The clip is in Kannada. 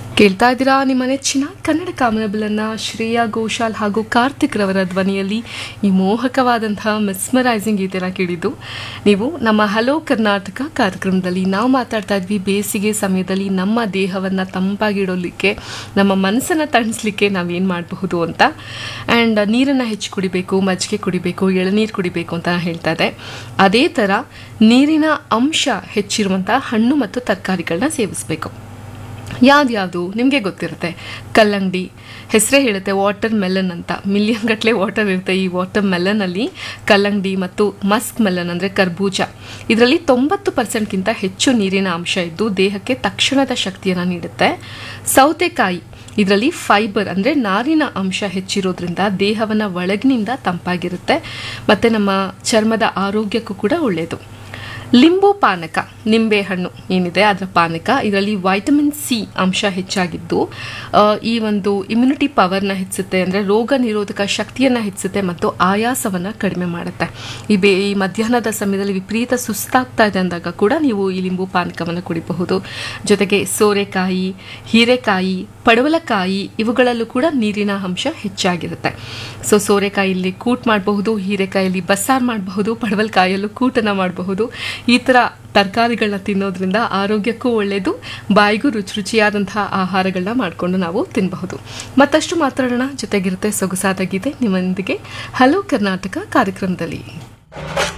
ಕೇಳ್ತಾ ಇದ್ದೀರಾ ನಿಮ್ಮ ನೆಚ್ಚಿನ ಕನ್ನಡ ಕಾಮನಬಿಲನ್ನ ಶ್ರೇಯಾ ಘೋಷಾಲ್ ಹಾಗೂ ಕಾರ್ತಿಕ್ ರವರ ಧ್ವನಿಯಲ್ಲಿ ಈ ಮೋಹಕವಾದಂತಹ ಮೆಸ್ಮರೈಸಿಂಗ್ ಗೀತೆನ ಕೇಳಿದ್ದು ನೀವು ನಮ್ಮ ಹಲೋ ಕರ್ನಾಟಕ ಕಾರ್ಯಕ್ರಮದಲ್ಲಿ ನಾವು ಮಾತಾಡ್ತಾ ಇದ್ವಿ ಬೇಸಿಗೆ ಸಮಯದಲ್ಲಿ ನಮ್ಮ ದೇಹವನ್ನು ತಂಪಾಗಿಡೋಲಿಕ್ಕೆ ನಮ್ಮ ಮನಸ್ಸನ್ನು ತಣಿಸ್ಲಿಕ್ಕೆ ನಾವೇನು ಮಾಡಬಹುದು ಅಂತ ಆ್ಯಂಡ್ ನೀರನ್ನು ಹೆಚ್ಚು ಕುಡಿಬೇಕು ಮಜ್ಜಿಗೆ ಕುಡಿಬೇಕು ಎಳನೀರು ಕುಡಿಬೇಕು ಅಂತ ನಾನು ಹೇಳ್ತಾ ಇದ್ದೆ ಅದೇ ಥರ ನೀರಿನ ಅಂಶ ಹೆಚ್ಚಿರುವಂಥ ಹಣ್ಣು ಮತ್ತು ತರಕಾರಿಗಳನ್ನ ಸೇವಿಸಬೇಕು ಯಾವ್ದ್ಯಾವುದು ನಿಮಗೆ ಗೊತ್ತಿರುತ್ತೆ ಕಲ್ಲಂಗಡಿ ಹೆಸರೇ ಹೇಳುತ್ತೆ ವಾಟರ್ ಮೆಲನ್ ಅಂತ ಮಿಲಿಯನ್ ಗಟ್ಟಲೆ ವಾಟರ್ ಇರುತ್ತೆ ಈ ವಾಟರ್ ಮೆಲನಲ್ಲಿ ಕಲ್ಲಂಗಡಿ ಮತ್ತು ಮಸ್ಕ್ ಮೆಲನ್ ಅಂದರೆ ಕರ್ಬೂಜ ಇದರಲ್ಲಿ ತೊಂಬತ್ತು ಪರ್ಸೆಂಟ್ಗಿಂತ ಹೆಚ್ಚು ನೀರಿನ ಅಂಶ ಇದ್ದು ದೇಹಕ್ಕೆ ತಕ್ಷಣದ ಶಕ್ತಿಯನ್ನು ನೀಡುತ್ತೆ ಸೌತೆಕಾಯಿ ಇದರಲ್ಲಿ ಫೈಬರ್ ಅಂದರೆ ನಾರಿನ ಅಂಶ ಹೆಚ್ಚಿರೋದ್ರಿಂದ ದೇಹವನ್ನು ಒಳಗಿನಿಂದ ತಂಪಾಗಿರುತ್ತೆ ಮತ್ತು ನಮ್ಮ ಚರ್ಮದ ಆರೋಗ್ಯಕ್ಕೂ ಕೂಡ ಒಳ್ಳೆಯದು ಲಿಂಬು ಪಾನಕ ನಿಂಬೆ ಹಣ್ಣು ಏನಿದೆ ಅದರ ಪಾನಕ ಇದರಲ್ಲಿ ವೈಟಮಿನ್ ಸಿ ಅಂಶ ಹೆಚ್ಚಾಗಿದ್ದು ಆ, ಈ ಒಂದು ಇಮ್ಯುನಿಟಿ ಪವರ್ನ ಹೆಚ್ಚುತ್ತೆ ಅಂದರೆ ರೋಗ ನಿರೋಧಕ ಶಕ್ತಿಯನ್ನು ಹೆಚ್ಚುತ್ತೆ ಮತ್ತು ಆಯಾಸವನ್ನು ಕಡಿಮೆ ಮಾಡುತ್ತೆ ಈ ಬೇ ಈ ಮಧ್ಯಾಹ್ನದ ಸಮಯದಲ್ಲಿ ವಿಪರೀತ ಸುಸ್ತಾಗ್ತಾ ಇದೆ ಅಂದಾಗ ಕೂಡ ನೀವು ಈ ಲಿಂಬು ಪಾನಕವನ್ನು ಕುಡಿಬಹುದು ಜೊತೆಗೆ ಸೋರೆಕಾಯಿ ಹೀರೆಕಾಯಿ ಪಡವಲಕಾಯಿ ಇವುಗಳಲ್ಲೂ ಕೂಡ ನೀರಿನ ಅಂಶ ಹೆಚ್ಚಾಗಿರುತ್ತೆ ಸೊ ಸೋರೆಕಾಯಲ್ಲಿ ಕೂಟ್ ಮಾಡಬಹುದು ಹೀರೆಕಾಯಲ್ಲಿ ಬಸ್ಸಾರು ಮಾಡಬಹುದು ಪಡವಲಕಾಯಲ್ಲೂ ಕೂಟನ್ನು ಮಾಡಬಹುದು ಈ ಥರ ತರಕಾರಿಗಳನ್ನ ತಿನ್ನೋದ್ರಿಂದ ಆರೋಗ್ಯಕ್ಕೂ ಒಳ್ಳೆಯದು ಬಾಯಿಗೂ ರುಚಿ ರುಚಿಯಾದಂತಹ ಆಹಾರಗಳನ್ನ ಮಾಡಿಕೊಂಡು ನಾವು ತಿನ್ನಬಹುದು ಮತ್ತಷ್ಟು ಮಾತಾಡೋಣ ಜೊತೆಗಿರುತ್ತೆ ಸೊಗಸಾದ ಗೀತೆ ನಿಮ್ಮೊಂದಿಗೆ ಹಲೋ ಕರ್ನಾಟಕ ಕಾರ್ಯಕ್ರಮದಲ್ಲಿ